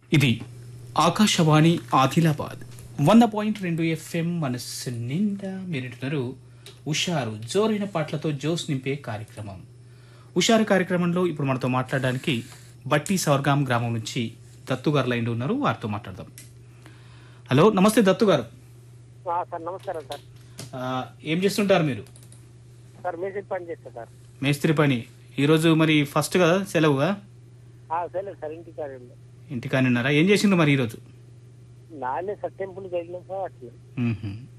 ఇది ఆకాశవాణి ఆదిలాబాద్ వంద పాయింట్ రెండు ఎఫ్ఎం మనస్సు నిండా మీరింటున్నారు ఉషారు జోరైన పాటలతో జోస్ నింపే కార్యక్రమం ఉషారు కార్యక్రమంలో ఇప్పుడు మనతో మాట్లాడడానికి బట్టి సవర్గాం గ్రామం నుంచి దత్తు గారు లైన్లో ఉన్నారు వారితో మాట్లాడదాం హలో నమస్తే దత్తు గారు ఆ, సార్ నమస్కారం సార్ ఆ, ఏం చేస్తుంటారు మీరు సార్ మేసేజ్ పని చేస్తా సార్ మేస్త్రి పని ఈరోజు మరి ఫస్ట్ కదా సెలవుగా ఆ, సరే సార్ ఇంటికి కాడండి ఇంటికాని ఉన్నారా ఏం చేసిండ్రు మరి ఈరోజు నానే సార్ టెంపుల్కి వెళ్ళినాం సార్ అట్లా మ్మ్హ్మ్.